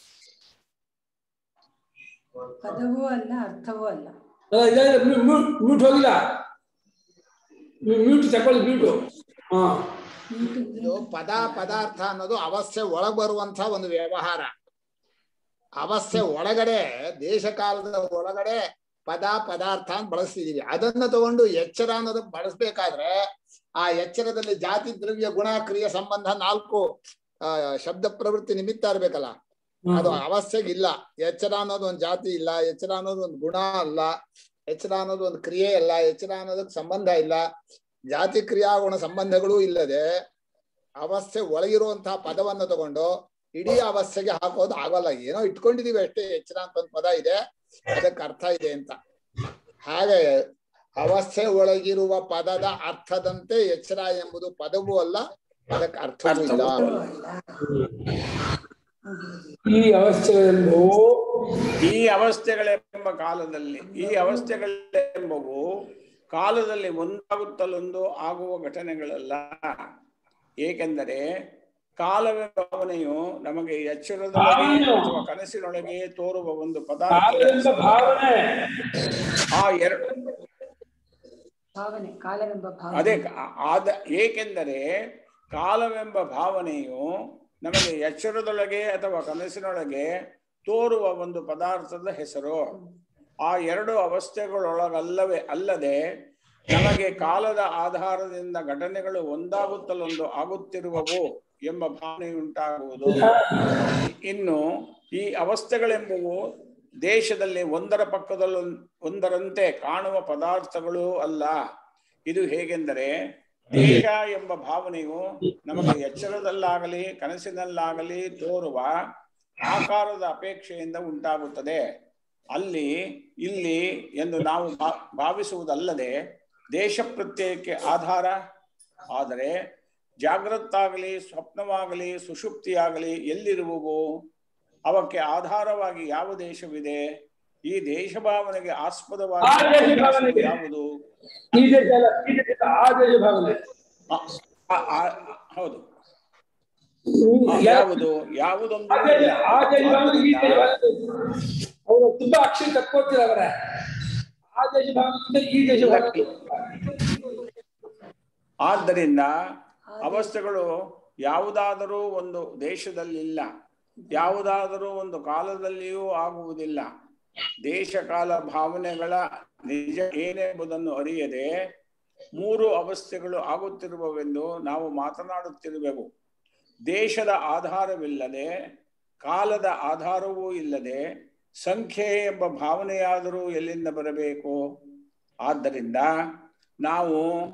ಪದವೂ ಅಲ್ಲ ಅರ್ಥವೂ ಅಲ್ಲ ಅಲ್ಲ, ಇದಾದ್ರೆ ಮ್ಯೂ- ಮ್ಯೂ- ಮ್ಯೂಟ್ ಹೋಗಿಲ್ಲ ಮ್ಯೂ- ಮ್ಯೂಟ್ ತಕೊಳ್ಳಿ ಮ್ಯೂಟು ಹಾ ಇದು ಪದ ಪದಾರ್ಥ ಅನ್ನೋದು ಅವಸ್ಥೆ ಒಳಗ್ ಬರುವಂತ ಒಂದು ವ್ಯವಹಾರ ಅವಸ್ಥೆ ಒಳಗಡೆ ದೇಶ ಕಾಲದ ಒಳಗಡೆ ಪದ ಪದಾರ್ಥ ಅಂತ ಬಳಸ್ತಿದೀವಿ ಅದನ್ನ ತಗೊಂಡು ಎಚ್ಚರ ಅನ್ನೋದು ಬಳಸ್ಬೇಕಾದ್ರೆ ಆ ಎಚ್ಚರದಲ್ಲಿ ಜಾತಿ ದ್ರವ್ಯ ಗುಣ ಕ್ರಿಯೆ ಸಂಬಂಧ ನಾಲ್ಕು ಆ ಶಬ್ದ ಪ್ರವೃತ್ತಿ ನಿಮಿತ್ತ ಇರ್ಬೇಕಲ್ಲ ಅದು ಅವಸ್ಥೆಗೆ ಇಲ್ಲ ಎಚ್ಚರ ಅನ್ನೋದು ಒಂದು ಜಾತಿ ಇಲ್ಲ ಎಚ್ಚರ ಅನ್ನೋದು ಒಂದು ಗುಣ ಅಲ್ಲ ಎಚ್ಚರ ಅನ್ನೋದು ಒಂದು ಕ್ರಿಯೆ ಅಲ್ಲ ಎಚ್ಚರ ಅನ್ನೋದಕ್ಕೆ ಸಂಬಂಧ ಇಲ್ಲ ಜಾತಿ ಕ್ರಿಯಾಗುಣ ಸಂಬಂಧಗಳೂ ಇಲ್ಲದೆ ಅವಸ್ಥೆ ಒಳಗಿರುವಂತಹ ಪದವನ್ನು ತಗೊಂಡು ಇಡೀ ಅವಸ್ಥೆಗೆ ಹಾಕೋದು ಆಗಲ್ಲ ಏನೋ ಇಟ್ಕೊಂಡಿದೀವಿ ಅಷ್ಟೇ ಎಚ್ಚರ ಅಂತ ಒಂದು ಪದ ಇದೆ ಅದಕ್ಕೆ ಅರ್ಥ ಇದೆ ಅಂತ ಹಾಗೆ ಅವಸ್ಥೆ ಒಳಗಿರುವ ಪದದ ಅರ್ಥದಂತೆ ಎಚ್ಚರ ಎಂಬುದು ಪದವೂ ಅಲ್ಲ ಅದಕ್ಕೆ ಅರ್ಥವೂ ಇಲ್ಲ ಈ ಅವಸ್ಥೆಗಳೆಂಬುವು ಈ ಅವಸ್ಥೆಗಳೆಂಬ ಕಾಲದಲ್ಲಿ ಈ ಅವಸ್ಥೆಗಳೆಂಬವು ಕಾಲದಲ್ಲಿ ಒಂದಾಗುತ್ತಲೊಂದು ಆಗುವ ಘಟನೆಗಳಲ್ಲ ಏಕೆಂದರೆ ಕಾಲವೆಂಬ ಭಾವನೆಯು ನಮಗೆ ಎಚ್ಚರದೊಳಗೆ ಅಥವಾ ಕನಸಿನೊಳಗೆ ತೋರುವ ಒಂದು ಪದಾರ್ಥ ಕಾಲವೆಂಬ ಭಾವನೆ ಆ ಎರಡು ಭಾವನೆ ಕಾಲವೆಂಬ ಭಾವನೆ ಅದೇ ಆ- ಆದ ಏಕೆಂದರೆ ಕಾಲವೆಂಬ ಭಾವನೆಯು ನಮಗೆ ಎಚ್ಚರದೊಳಗೆ ಅಥವಾ ಕನಸಿನೊಳಗೆ ತೋರುವ ಒಂದು ಪದಾರ್ಥದ ಹೆಸರು ಆ ಎರಡು ಅವಸ್ಥೆಗಳೊಳಗಲ್ಲವೇ ಅಲ್ಲದೆ ನಮಗೆ ಕಾಲದ ಆಧಾರದಿಂದ ಘಟನೆಗಳು ಒಂದಾಗುತ್ತಲೊಂದು ಆಗುತ್ತಿರುವವು ಎಂಬ ಭಾವನೆ ಉಂಟಾಗುವುದು ಇನ್ನು ಈ ಅವಸ್ಥೆಗಳೆಂಬುವು ದೇಶದಲ್ಲಿ ಒಂದರ ಪಕ್ಕದಲ್ಲೊಂದ್ ಒಂದರಂತೆ ಕಾಣುವ ಪದಾರ್ಥಗಳು ಅಲ್ಲ ಇದು ಹೇಗೆಂದರೆ ದೇಶ ಎಂಬ ಭಾವನೆಯು ನಮಗೆ ಎಚ್ಚರದಲ್ಲಾಗಲಿ ಕನಸಿನಲ್ಲಾಗಲಿ ತೋರುವ ಆಕಾರದ ಅಪೇಕ್ಷೆಯಿಂದ ಉಂಟಾಗುತ್ತದೆ ಅಲ್ಲಿ ಇಲ್ಲಿ ಎಂದು ನಾವು ಭಾ- ಭಾವಿಸುವುದಲ್ಲದೆ ದೇಶ ಪ್ರತ್ಯಯಕ್ಕೆ ಆಧಾರ ಆದರೆ ಜಾಗೃತ್ತಾಗಲಿ ಸ್ವಪ್ನವಾಗಲಿ ಸುಷುಪ್ತಿಯಾಗಲಿ ಎಲ್ಲಿರುವವು ಅವಕ್ಕೆ ಆಧಾರವಾಗಿ ಯಾವ ದೇಶವಿದೆ ಈ ದೇಶ ಭಾವನೆಗೆ ಆಸ್ಪದವಾಗಿ ಆ ದೇಶ ಭಾವನೆಗೆ. ಯಾವುದು ಈ ದೇಶ ಅಲ್ಲ ಈ ದೇಶ ಆ ದೇಶ ಭಾವನೆ ಆ- ಆ- ಆ- ಹೌದು ಹ್ಮ್, ಆ, ಯಾ- ಯಾವುದು ಯಾವುದೊಂದು ಆ ದೇಶ ಇಲ್ಲ. ಆ ದೇಶ ಭಾವನೆ ಈ ದೇಶ ಆದ್ದರಿಂದ ಭಾವನೆ ಅವರು ತುಂಬಾ ಅಕ್ಷರ ತಕ್ಕೋತಿರ ಅವರ ಆ ದೇಶ ಭಾವನೆ ಈ ದೇಶ ಭಾವನೆ ಆದ್ದರಿಂದ ಅವಸ್ಥೆಗಳು ಯಾವುದಾದರೂ ಒಂದು ದೇಶದಲ್ಲಿಲ್ಲ ಯಾವುದಾದರೂ ಒಂದು ಕಾಲದಲ್ಲಿಯೂ ಆಗುವುದಿಲ್ಲ ದೇಶ ಕಾಲ ಭಾವನೆಗಳ ನಿಜ ಏನೆಂಬುದನ್ನು ಅರಿಯದೆ ಮೂರು ಅವಸ್ಥೆಗಳು ಆಗುತ್ತಿರುವವೆಂದು ನಾವು ಮಾತನಾಡುತ್ತಿರುವೆವು ದೇಶದ ಆಧಾರವಿಲ್ಲದೆ ಕಾಲದ ಆಧಾರವೂ ಇಲ್ಲದೆ ಸಂಖ್ಯೆ ಎಂಬ ಭಾವನೆಯಾದರೂ ಎಲ್ಲಿಂದ ಬರಬೇಕು ಆದ್ದರಿಂದ ನಾವು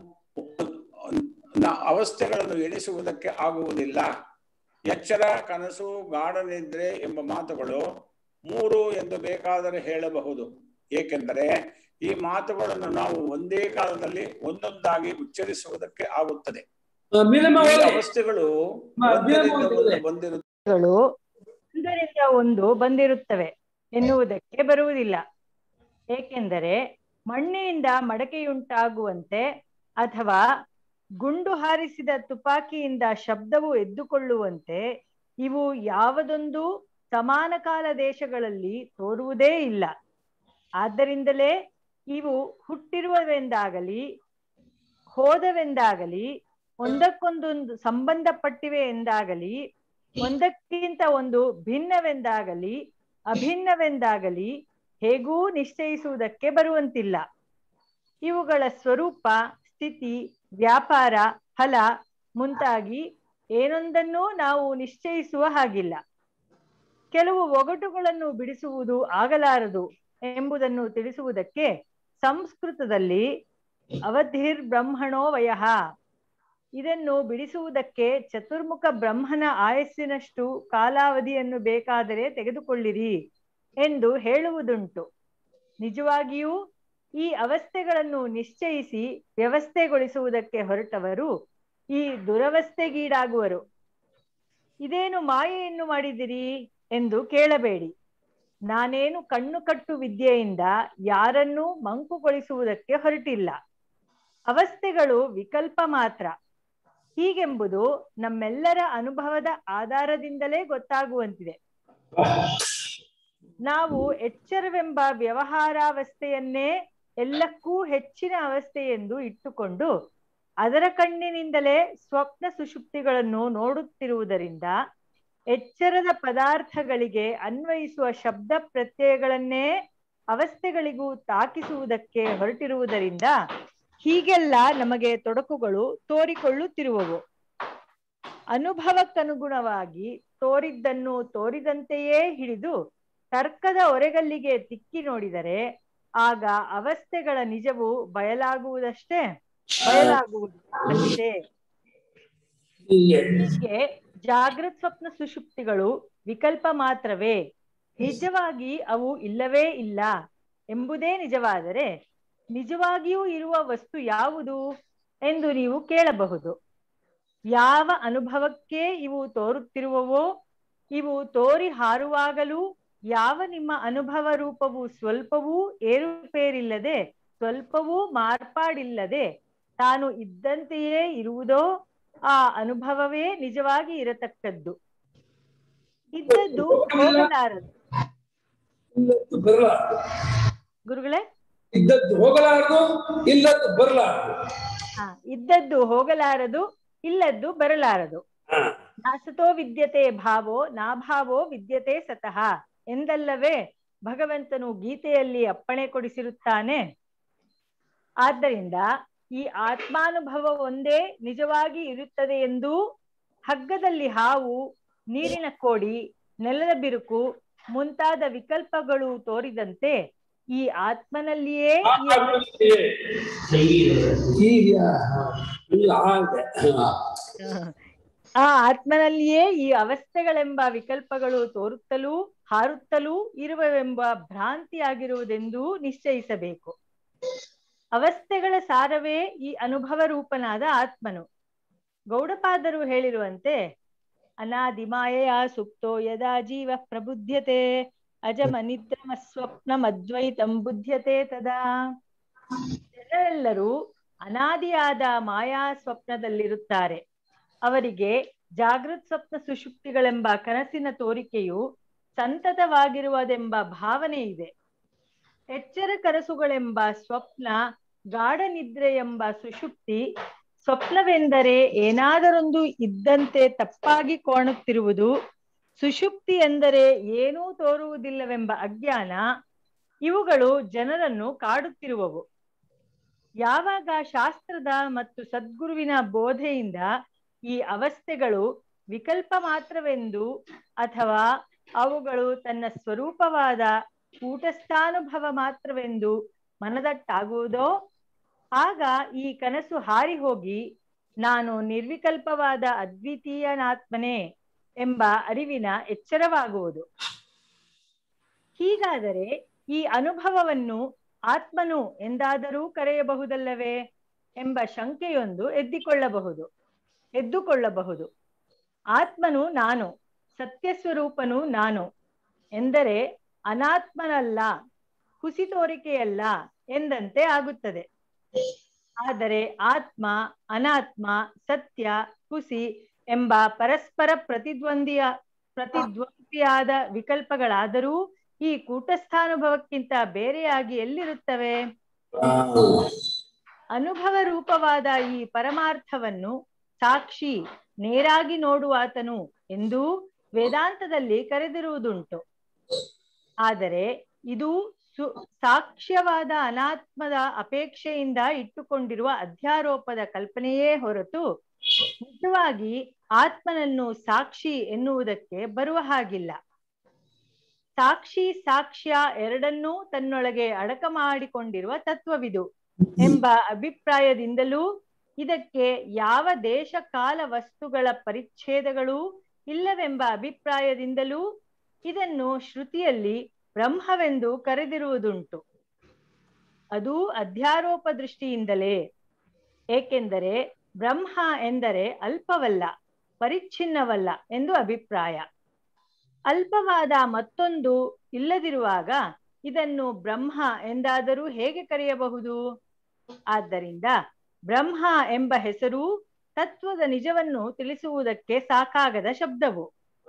ನ- ಅವಸ್ಥೆಗಳನ್ನು ಎಣಿಸುವುದಕ್ಕೆ ಆಗುವುದಿಲ್ಲ ಎಚ್ಚರ ಕನಸು ಗಾಢ ನಿದ್ರೆ ಎಂಬ ಮಾತುಗಳು ಮೂರು ಎಂದು ಬೇಕಾದರೆ ಹೇಳಬಹುದು ಏಕೆಂದರೆ ಈ ಮಾತುಗಳನ್ನು ನಾವು ಒಂದೇ ಕಾಲದಲ್ಲಿ ಒಂದೊಂದಾಗಿ ಉಚ್ಚರಿಸುವುದಕ್ಕೆ ಆಗುತ್ತದೆ ಮೀನಮ್ಮ ಈ ಓದಿ. ಅವಸ್ಥೆಗಳು ಮ- ಒಂದರಿಂದ ಓದಿ. ಒಂದು ಬಂದಿರು ಗಳು ಒಂದರಿಂದ ಒಂದು ಬಂದಿರುತ್ತವೆ ಎನ್ನುವುದಕ್ಕೆ ಬರುವುದಿಲ್ಲ ಏಕೆಂದರೆ ಮಣ್ಣಿನಿಂದ ಮಡಕೆಯುಂಟಾಗುವಂತೆ ಅಥವಾ ಗುಂಡು ಹಾರಿಸಿದ ತುಪಾಕಿಯಿಂದ ಶಬ್ದವು ಎದ್ದುಕೊಳ್ಳುವಂತೆ ಇವು ಯಾವುದೊಂದು ಸಮಾನ ಕಾಲ ದೇಶಗಳಲ್ಲಿ ತೋರುವುದೇ ಇಲ್ಲ ಆದ್ದರಿಂದಲೇ ಇವು ಹುಟ್ಟಿರುವವೆಂದಾಗಲಿ ಹೋದವೆಂದಾಗಲಿ ಒಂದಕ್ಕೊಂದೊಂದು ಸಂಬಂಧಪಟ್ಟಿವೆ ಎಂದಾಗಲಿ ಒಂದಕ್ಕಿಂತ ಒಂದು ಭಿನ್ನವೆಂದಾಗಲಿ ಅಭಿನ್ನವೆಂದಾಗಲಿ ಹೇಗೂ ನಿಶ್ಚಯಿಸುವುದಕ್ಕೆ ಬರುವಂತಿಲ್ಲ ಇವುಗಳ ಸ್ವರೂಪ ಸ್ಥಿತಿ ವ್ಯಾಪಾರ ಫಲ ಮುಂತಾಗಿ ಏನೊಂದನ್ನೂ ನಾವು ನಿಶ್ಚಯಿಸುವ ಹಾಗಿಲ್ಲ ಕೆಲವು ಒಗಟುಗಳನ್ನು ಬಿಡಿಸುವುದು ಆಗಲಾರದು ಎಂಬುದನ್ನು ತಿಳಿಸುವುದಕ್ಕೆ ಸಂಸ್ಕೃತದಲ್ಲಿ ಅವಧಿರ್ ಬ್ರಹ್ಮಣೋ ವಯಃ ಇದನ್ನು ಬಿಡಿಸುವುದಕ್ಕೆ ಚತುರ್ಮುಖ ಬ್ರಹ್ಮನ ಆಯಸ್ಸಿನಷ್ಟು ಕಾಲಾವಧಿಯನ್ನು ಬೇಕಾದರೆ ತೆಗೆದುಕೊಳ್ಳಿರಿ ಎಂದು ಹೇಳುವುದುಂಟು ನಿಜವಾಗಿಯೂ ಈ ಅವಸ್ಥೆಗಳನ್ನು ನಿಶ್ಚಯಿಸಿ ವ್ಯವಸ್ಥೆಗೊಳಿಸುವುದಕ್ಕೆ ಹೊರಟವರು ಈ ದುರವಸ್ಥೆಗೀಡಾಗುವರು ಇದೇನು ಮಾಯೆಯನ್ನು ಮಾಡಿದಿರಿ ಎಂದು ಕೇಳಬೇಡಿ ನಾನೇನು ಕಣ್ಣು ಕಟ್ಟು ವಿದ್ಯೆಯಿಂದ ಯಾರನ್ನೂ ಮಂಕುಗೊಳಿಸುವುದಕ್ಕೆ ಹೊರಟಿಲ್ಲ ಅವಸ್ಥೆಗಳು ವಿಕಲ್ಪ ಮಾತ್ರ ಹೀಗೆಂಬುದು ನಮ್ಮೆಲ್ಲರ ಅನುಭವದ ಆಧಾರದಿಂದಲೇ ಗೊತ್ತಾಗುವಂತಿದೆ ನಾವು ಎಚ್ಚರವೆಂಬ ವ್ಯವಹಾರಾವಸ್ಥೆಯನ್ನೇ ಎಲ್ಲಕ್ಕೂ ಹೆಚ್ಚಿನ ಅವಸ್ಥೆ ಎಂದು ಇಟ್ಟುಕೊಂಡು ಅದರ ಕಣ್ಣಿನಿಂದಲೇ ಸ್ವಪ್ನ ಸುಷುಪ್ತಿಗಳನ್ನು ನೋಡುತ್ತಿರುವುದರಿಂದ ಎಚ್ಚರದ ಪದಾರ್ಥಗಳಿಗೆ ಅನ್ವಯಿಸುವ ಶಬ್ದ ಪ್ರತ್ಯಯಗಳನ್ನೇ ಅವಸ್ಥೆಗಳಿಗೂ ತಾಕಿಸುವುದಕ್ಕೆ ಹೊರಟಿರುವುದರಿಂದ ಹೀಗೆಲ್ಲ ನಮಗೆ ತೊಡಕುಗಳು ತೋರಿಕೊಳ್ಳುತ್ತಿರುವವು ಅನುಭವಕ್ಕನುಗುಣವಾಗಿ ತೋರಿದ್ದನ್ನು ತೋರಿದಂತೆಯೇ ಹಿಡಿದು ತರ್ಕದ ಒರೆಗಲ್ಲಿಗೆ ತಿಕ್ಕಿ ನೋಡಿದರೆ ಆಗ ಅವಸ್ಥೆಗಳ ನಿಜವು ಬಯಲಾಗುವುದಷ್ಟೇ ಬಯಲಾಗುವುದು ಅಷ್ಟೇ ಹೀಗೆ ಜಾಗೃತ್ ಸ್ವಪ್ನ ಸುಷುಪ್ತಿಗಳು ವಿಕಲ್ಪ ಮಾತ್ರವೇ ನಿಜವಾಗಿ ಅವು ಇಲ್ಲವೇ ಇಲ್ಲ ಎಂಬುದೇ ನಿಜವಾದರೆ ನಿಜವಾಗಿಯೂ ಇರುವ ವಸ್ತು ಯಾವುದು ಎಂದು ನೀವು ಕೇಳಬಹುದು ಯಾವ ಅನುಭವಕ್ಕೆ ಇವು ತೋರುತ್ತಿರುವವೋ ಇವು ತೋರಿ ಹಾರುವಾಗಲೂ ಯಾವ ನಿಮ್ಮ ಅನುಭವ ರೂಪವು ಸ್ವಲ್ಪವೂ ಏರುಪೇರಿಲ್ಲದೆ ಸ್ವಲ್ಪವೂ ಮಾರ್ಪಾಡಿಲ್ಲದೆ ತಾನು ಇದ್ದಂತೆಯೇ ಇರುವುದೋ ಆ ಅನುಭವವೇ ನಿಜವಾಗಿ ಇರತಕ್ಕದ್ದು ಇದ್ದದ್ದು ಹೋಗಲಾರದು ಇಲ್ಲದ್ದು ಬರಲಾರದು ಗುರುಗಳೇ ಇದ್ದದ್ದು ಹೋಗಲಾರದು ಇಲ್ಲದ್ದು ಬರಲಾರದು ಹಾ ಇದ್ದದ್ದು ಹೋಗಲಾರದು ಇಲ್ಲದ್ದು ಬರಲಾರದು ಹಾ. ನಾಸತೋ ವಿದ್ಯತೆ ಭಾವೋ ನಾಭಾವೋ ವಿದ್ಯತೆ ಸತಃ ಎಂದಲ್ಲವೇ ಭಗವಂತನು ಗೀತೆಯಲ್ಲಿ ಅಪ್ಪಣೆ ಕೊಡಿಸಿರುತ್ತಾನೆ ಆದ್ದರಿಂದ ಈ ಆತ್ಮಾನುಭವ ಒಂದೇ ನಿಜವಾಗಿ ಇರುತ್ತದೆ ಎಂದು ಹಗ್ಗದಲ್ಲಿ ಹಾವು ನೀರಿನ ಕೋಡಿ ನೆಲದ ಬಿರುಕು ಮುಂತಾದ ವಿಕಲ್ಪಗಳು ತೋರಿದಂತೆ ಈ ಆತ್ಮನಲ್ಲಿಯೇ ಈ ಈಗ ಇಲ್ಲ ಹಾಗೆ ಹಾ. ಆ ಆತ್ಮನಲ್ಲಿಯೇ ಈ ಅವಸ್ಥೆಗಳೆಂಬ ವಿಕಲ್ಪಗಳು ತೋರುತ್ತಲೂ ಹಾರುತ್ತಲೂ ಇರುವವೆಂಬ ಭ್ರಾಂತಿಯಾಗಿರುವುದೆಂದು ನಿಶ್ಚಯಿಸಬೇಕು ಅವಸ್ಥೆಗಳ ಸಾರವೇ ಈ ಅನುಭವ ರೂಪನಾದ ಆತ್ಮನು ಗೌಡಪಾದರು ಹೇಳಿರುವಂತೆ ಅನಾದಿಮಾಯೆಯ ಸುಪ್ತೋ ಯದಾ ಜೀವ ಪ್ರಬುದ್ಧತೆ ಅಜಮ ನಿದ್ರಮ ಸ್ವಪ್ನಮದ್ವೈತಂ ಬುದ್ಧ್ಯತೆ ತದಾ ಜನರೆಲ್ಲರೂ ಅನಾದಿಯಾದ ಮಾಯಾ ಸ್ವಪ್ನದಲ್ಲಿರುತ್ತಾರೆ ಅವರಿಗೆ ಜಾಗೃತ್ ಸ್ವಪ್ನ ಸುಷುಪ್ತಿಗಳೆಂಬ ಕನಸಿನ ತೋರಿಕೆಯು ಸಂತತವಾಗಿರುವುದೆಂಬ ಭಾವನೆ ಇದೆ ಎಚ್ಚರ ಕನಸುಗಳೆಂಬ ಸ್ವಪ್ನ ಗಾಢ ನಿದ್ರೆ ಎಂಬ ಸುಷುಪ್ತಿ ಸ್ವಪ್ನವೆಂದರೆ ಏನಾದರೊಂದು ಇದ್ದಂತೆ ತಪ್ಪಾಗಿ ಕಾಣುತ್ತಿರುವುದು ಸುಷುಪ್ತಿ ಎಂದರೆ ಏನೂ ತೋರುವುದಿಲ್ಲವೆಂಬ ಅಜ್ಞಾನ ಇವುಗಳು ಜನರನ್ನು ಕಾಡುತ್ತಿರುವವು ಯಾವಾಗ ಶಾಸ್ತ್ರದ ಮತ್ತು ಸದ್ಗುರುವಿನ ಬೋಧೆಯಿಂದ ಈ ಅವಸ್ಥೆಗಳು ವಿಕಲ್ಪ ಮಾತ್ರವೆಂದು ಅಥವಾ ಅವುಗಳು ತನ್ನ ಸ್ವರೂಪವಾದ ಕೂಟಸ್ಥಾನುಭವ ಮಾತ್ರವೆಂದು ಮನದಟ್ಟಾಗುವುದೋ ಆಗ ಈ ಕನಸು ಹಾರಿ ಹೋಗಿ ನಾನು ನಿರ್ವಿಕಲ್ಪವಾದ ಅದ್ವಿತೀಯನಾತ್ಮನೇ ಎಂಬ ಅರಿವಿನ ಎಚ್ಚರವಾಗುವುದು ಹೀಗಾದರೆ ಈ ಅನುಭವವನ್ನು ಆತ್ಮನು ಎಂದಾದರೂ ಕರೆಯಬಹುದಲ್ಲವೇ ಎಂಬ ಶಂಕೆಯೊಂದು ಎದ್ದಿಕೊಳ್ಳಬಹುದು ಎದ್ದುಕೊಳ್ಳಬಹುದು ಆತ್ಮನು ನಾನು ಸತ್ಯ ಸ್ವರೂಪನು ನಾನು ಎಂದರೆ ಅನಾತ್ಮನಲ್ಲ ಹುಸಿ ತೋರಿಕೆಯಲ್ಲ ಎಂದಂತೆ ಆಗುತ್ತದೆ ಆದರೆ ಆತ್ಮ ಅನಾತ್ಮ ಸತ್ಯ ಹುಸಿ ಎಂಬ ಪರಸ್ಪರ ಪ್ರತಿದ್ವಂದಿಯ ಪ್ರತಿದ್ವಂದಿಯಾದ ವಿಕಲ್ಪಗಳಾದರೂ ಈ ಕೂಟಸ್ಥಾನುಭವಕ್ಕಿಂತ ಬೇರೆಯಾಗಿ ಎಲ್ಲಿರುತ್ತವೆ ಅನುಭವ ರೂಪವಾದ ಈ ಪರಮಾರ್ಥವನ್ನು ಸಾಕ್ಷಿ ನೇರಾಗಿ ನೋಡುವಾತನು ಎಂದು ವೇದಾಂತದಲ್ಲಿ ಕರೆದಿರುವುದುಂಟು ಆದರೆ ಇದು ಸು ಸಾಕ್ಷ್ಯವಾದ ಅನಾತ್ಮದ ಅಪೇಕ್ಷೆಯಿಂದ ಇಟ್ಟುಕೊಂಡಿರುವ ಅಧ್ಯಾರೋಪದ ಕಲ್ಪನೆಯೇ ಹೊರತು ನಿಜವಾಗಿ ಆತ್ಮನನ್ನು ಸಾಕ್ಷಿ ಎನ್ನುವುದಕ್ಕೆ ಬರುವ ಹಾಗಿಲ್ಲ ಸಾಕ್ಷಿ ಸಾಕ್ಷ್ಯ ಎರಡನ್ನೂ ತನ್ನೊಳಗೆ ಅಡಕ ಮಾಡಿಕೊಂಡಿರುವ ತತ್ವವಿದು ಎಂಬ ಅಭಿಪ್ರಾಯದಿಂದಲೂ ಇದಕ್ಕೆ ಯಾವ ದೇಶ ಕಾಲ ವಸ್ತುಗಳ ಪರಿಚ್ಛೇದಗಳೂ ಇಲ್ಲವೆಂಬ ಅಭಿಪ್ರಾಯದಿಂದಲೂ ಇದನ್ನು ಶ್ರುತಿಯಲ್ಲಿ ಬ್ರಹ್ಮವೆಂದು ಕರೆದಿರುವುದುಂಟು ಅದು ಅಧ್ಯಾರೋಪ ದೃಷ್ಟಿಯಿಂದಲೇ ಏಕೆಂದರೆ ಬ್ರಹ್ಮ ಎಂದರೆ ಅಲ್ಪವಲ್ಲ ಪರಿಚ್ಛಿನ್ನವಲ್ಲ ಎಂದು ಅಭಿಪ್ರಾಯ ಅಲ್ಪವಾದ ಮತ್ತೊಂದು ಇಲ್ಲದಿರುವಾಗ ಇದನ್ನು ಬ್ರಹ್ಮ ಎಂದಾದರೂ ಹೇಗೆ ಕರೆಯಬಹುದು ಆದ್ದರಿಂದ ಬ್ರಹ್ಮ ಎಂಬ ಹೆಸರು ತತ್ವದ ನಿಜವನ್ನು ತಿಳಿಸುವುದಕ್ಕೆ ಸಾಕಾಗದ ಶಬ್ದವು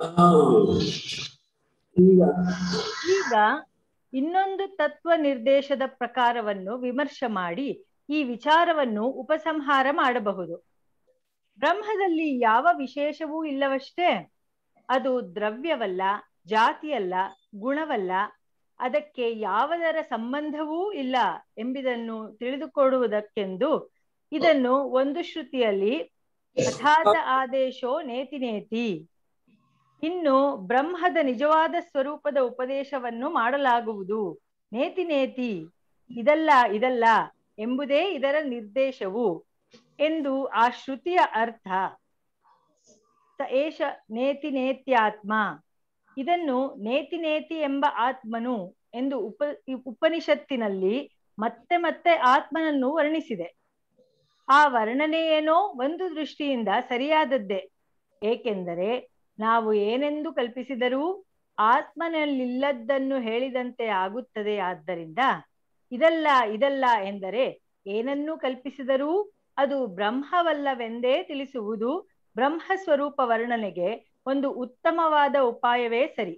ಈಗ ಈಗ ಇನ್ನೊಂದು ತತ್ವ ನಿರ್ದೇಶದ ಪ್ರಕಾರವನ್ನು ವಿಮರ್ಶೆ ಮಾಡಿ ಈ ವಿಚಾರವನ್ನು ಉಪಸಂಹಾರ ಮಾಡಬಹುದು ಬ್ರಹ್ಮದಲ್ಲಿ ಯಾವ ವಿಶೇಷವೂ ಇಲ್ಲವಷ್ಟೇ ಅದು ದ್ರವ್ಯವಲ್ಲ ಜಾತಿಯಲ್ಲ ಗುಣವಲ್ಲ ಅದಕ್ಕೆ ಯಾವುದರ ಸಂಬಂಧವೂ ಇಲ್ಲ ಎಂಬುದನ್ನು ತಿಳಿದುಕೊಡುವುದಕ್ಕೆಂದು ಇದನ್ನು ಒಂದು ಶ್ರುತಿಯಲ್ಲಿ ಅಥಾತ ಆದೇಶೋ ನೇತಿ ನೇತಿ ಇನ್ನು ಬ್ರಹ್ಮದ ನಿಜವಾದ ಸ್ವರೂಪದ ಉಪದೇಶವನ್ನು ಮಾಡಲಾಗುವುದು ನೇತಿ ನೇತಿ ಇದಲ್ಲ ಇದಲ್ಲ ಎಂಬುದೇ ಇದರ ನಿರ್ದೇಶವು ಎಂದು ಆ ಶ್ರುತಿಯ ಅರ್ಥ ಸ ಏಷ ನೇತಿ ನೇತ್ಯಾತ್ಮ ಇದನ್ನು ನೇತಿ ನೇತಿ ಎಂಬ ಆತ್ಮನು ಎಂದು ಉಪ ಉಪನಿಷತ್ತಿನಲ್ಲಿ ಮತ್ತೆ ಮತ್ತೆ ಆತ್ಮನನ್ನು ವರ್ಣಿಸಿದೆ ಆ ವರ್ಣನೆಯೇನೋ ಒಂದು ದೃಷ್ಟಿಯಿಂದ ಸರಿಯಾದದ್ದೇ ಏಕೆಂದರೆ ನಾವು ಏನೆಂದು ಕಲ್ಪಿಸಿದರೂ ಆತ್ಮನಲ್ಲಿಲ್ಲದ್ದನ್ನು ಹೇಳಿದಂತೆ ಆಗುತ್ತದೆ ಆದ್ದರಿಂದ ಇದಲ್ಲ ಇದಲ್ಲ ಎಂದರೆ ಏನನ್ನು ಕಲ್ಪಿಸಿದರೂ ಅದು ಬ್ರಹ್ಮವಲ್ಲವೆಂದೇ ತಿಳಿಸುವುದು ಬ್ರಹ್ಮ ಸ್ವರೂಪ ವರ್ಣನೆಗೆ ಒಂದು ಉತ್ತಮವಾದ ಉಪಾಯವೇ ಸರಿ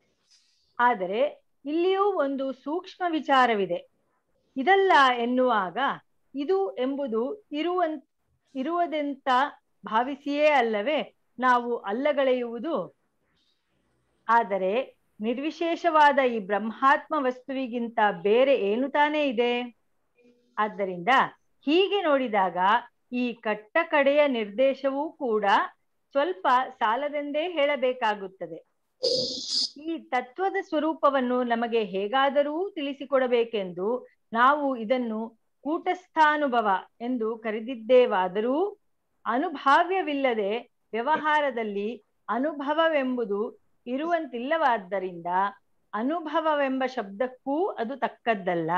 ಆದರೆ ಇಲ್ಲಿಯೂ ಒಂದು ಸೂಕ್ಷ್ಮ ವಿಚಾರವಿದೆ ಇದಲ್ಲ ಎನ್ನುವಾಗ ಇದು ಎಂಬುದು ಇರುವಂ ಇರುವುದೆಂತ ಭಾವಿಸಿಯೇ ಅಲ್ಲವೇ ನಾವು ಅಲ್ಲಗಳೆಯುವುದು ಆದರೆ ನಿರ್ವಿಶೇಷವಾದ ಈ ಬ್ರಹ್ಮಾತ್ಮ ವಸ್ತುವಿಗಿಂತ ಬೇರೆ ಏನು ತಾನೇ ಇದೆ ಆದ್ದರಿಂದ ಹೀಗೆ ನೋಡಿದಾಗ ಈ ಕಟ್ಟ ಕಡೆಯ ನಿರ್ದೇಶವೂ ಕೂಡ ಸ್ವಲ್ಪ ಸಾಲದೆಂದೇ ಹೇಳಬೇಕಾಗುತ್ತದೆ ಈ ತತ್ವದ ಸ್ವರೂಪವನ್ನು ನಮಗೆ ಹೇಗಾದರೂ ತಿಳಿಸಿಕೊಡಬೇಕೆಂದು ನಾವು ಇದನ್ನು ಕೂಟಸ್ಥಾನುಭವ ಎಂದು ಕರೆದಿದ್ದೇವಾದರೂ ಅನುಭಾವ್ಯವಿಲ್ಲದೆ ವ್ಯವಹಾರದಲ್ಲಿ ಅನುಭವವೆಂಬುದು ಇರುವಂತಿಲ್ಲವಾದ್ದರಿಂದ ಅನುಭವವೆಂಬ ಶಬ್ದಕ್ಕೂ ಅದು ತಕ್ಕದ್ದಲ್ಲ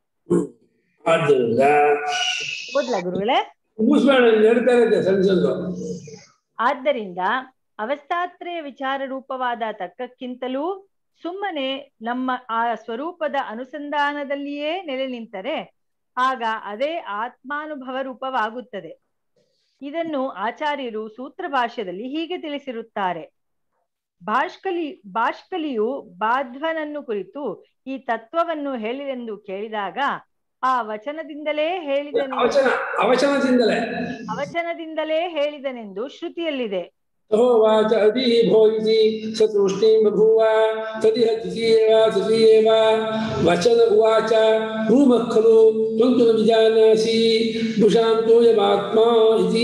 ಆದ್ದರಿಂದ ಓದ್ಲಾ ಗುರುಗಳೇ ಮುಗಿಸ್ಬೇಡ ನಡೀತಾ ಇರುತ್ತೆ ಸಣ್ಣ ಸಣ್ಣ ಆದ್ದರಿಂದ ಅವಸ್ಥಾತ್ರಯ ವಿಚಾರ ರೂಪವಾದ ತರ್ಕಕ್ಕಿಂತಲೂ ಸುಮ್ಮನೆ ನಮ್ಮ ಆ ಸ್ವರೂಪದ ಅನುಸಂಧಾನದಲ್ಲಿಯೇ ನೆಲೆ ನಿಂತರೆ ಆಗ ಅದೇ ಆತ್ಮಾನುಭವ ರೂಪವಾಗುತ್ತದೆ ಇದನ್ನು ಆಚಾರ್ಯರು ಸೂತ್ರ ಭಾಷ್ಯದಲ್ಲಿ ಹೀಗೆ ತಿಳಿಸಿರುತ್ತಾರೆ ಭಾಷ್ಕಲಿ ಭಾಷ್ಕಲಿಯು ಬಾಧ್ವನನ್ನು ಕುರಿತು ಈ ತತ್ವವನ್ನು ಹೇಳಿರೆಂದು ಕೇಳಿದಾಗ ಆ ವಚನದಿಂದಲೇ ಹೇಳಿದನೆಂದು ಅವಚನ ಅವಚನದಿಂದಲೇ ಅವಚನದಿಂದಲೇ ಹೇಳಿದನೆಂದು ಶ್ರುತಿಯಲ್ಲಿದೆ ಸಹೋವಾಚ ಅದಿ ಭೋಯಿಸಿ ಸತೃಷ್ಟಿಂ ಬಭೂವ ತದಿಹ ತೃತೀಯೇವ ತೃತೀಯೇವ ವಚನ ಉವಾಚ ರೂಮಃ ಖಲು ತ್ವಂ ತು ನ ವಿಜಾನಾಸಿ ಭುಷಾಂ ತೋಯಮಾತ್ಮ ಇತಿ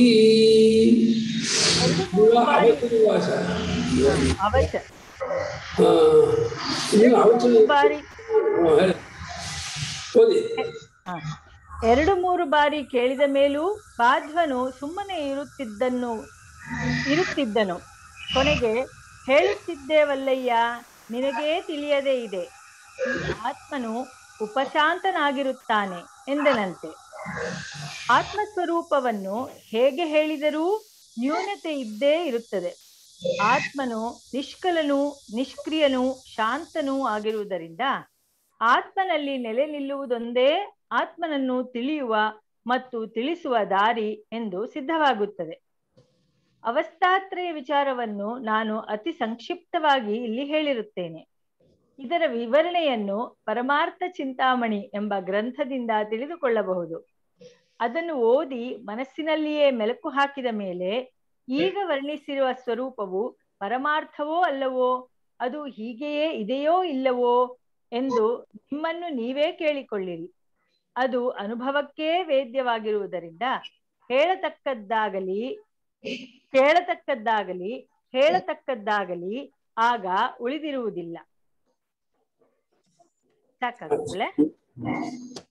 ಅವಚನ ಉವಾಚ ಅವಚ ಆ, ಇನ್ನು ಅವಚನ ಮೂರು ಬಾರಿ ಹಾ, ಹೇಳಿ. ಓದಿ ಹ. ಎರಡು ಮೂರು ಬಾರಿ ಕೇಳಿದ ಮೇಲೂ ಬಾಧ್ವನು ಸುಮ್ಮನೆ ಇರುತ್ತಿದ್ದನ್ನು ಇರುತ್ತಿದ್ದನು ಕೊನೆಗೆ ಹೇಳುತ್ತಿದ್ದೇವಲ್ಲಯ್ಯ ನಿನಗೇ ತಿಳಿಯದೇ ಇದೆ ಈ ಆತ್ಮನು ಉಪಶಾಂತನಾಗಿರುತ್ತಾನೆ ಎಂದನಂತೆ ಆತ್ಮಸ್ವರೂಪವನ್ನು ಹೇಗೆ ಹೇಳಿದರೂ ನ್ಯೂನತೆ ಇದ್ದೇ ಇರುತ್ತದೆ ಆತ್ಮನು ನಿಷ್ಕಲನು ನಿಷ್ಕ್ರಿಯನು ಶಾಂತನೂ ಆಗಿರುವುದರಿಂದ ಆತ್ಮನಲ್ಲಿ ನೆಲೆ ನಿಲ್ಲುವುದೊಂದೇ ಆತ್ಮನನ್ನು ತಿಳಿಯುವ ಮತ್ತು ತಿಳಿಸುವ ದಾರಿ ಎಂದು ಸಿದ್ಧವಾಗುತ್ತದೆ ಅವಸ್ಥಾತ್ರಯ ವಿಚಾರವನ್ನು ನಾನು ಅತಿ ಸಂಕ್ಷಿಪ್ತವಾಗಿ ಇಲ್ಲಿ ಹೇಳಿರುತ್ತೇನೆ ಇದರ ವಿವರಣೆಯನ್ನು ಪರಮಾರ್ಥ ಚಿಂತಾಮಣಿ ಎಂಬ ಗ್ರಂಥದಿಂದ ತಿಳಿದುಕೊಳ್ಳಬಹುದು ಅದನ್ನು ಓದಿ ಮನಸ್ಸಿನಲ್ಲಿಯೇ ಮೆಲುಕು ಹಾಕಿದ ಮೇಲೆ ಈಗ ವರ್ಣಿಸಿರುವ ಸ್ವರೂಪವು ಪರಮಾರ್ಥವೋ ಅಲ್ಲವೋ ಅದು ಹೀಗೆಯೇ ಇದೆಯೋ ಇಲ್ಲವೋ ಎಂದು ನಿಮ್ಮನ್ನು ನೀವೇ ಕೇಳಿಕೊಳ್ಳಿರಿ ಅದು ಅನುಭವಕ್ಕೇ ವೇದ್ಯವಾಗಿರುವುದರಿಂದ ಹೇಳತಕ್ಕದ್ದಾಗಲಿ ಕೇಳತಕ್ಕದ್ದಾಗಲಿ ಹೇಳತಕ್ಕದ್ದಾಗಲಿ ಆಗ ಉಳಿದಿರುವುದಿಲ್ಲ ಸಾಕಾಗುತ್ತಲೆ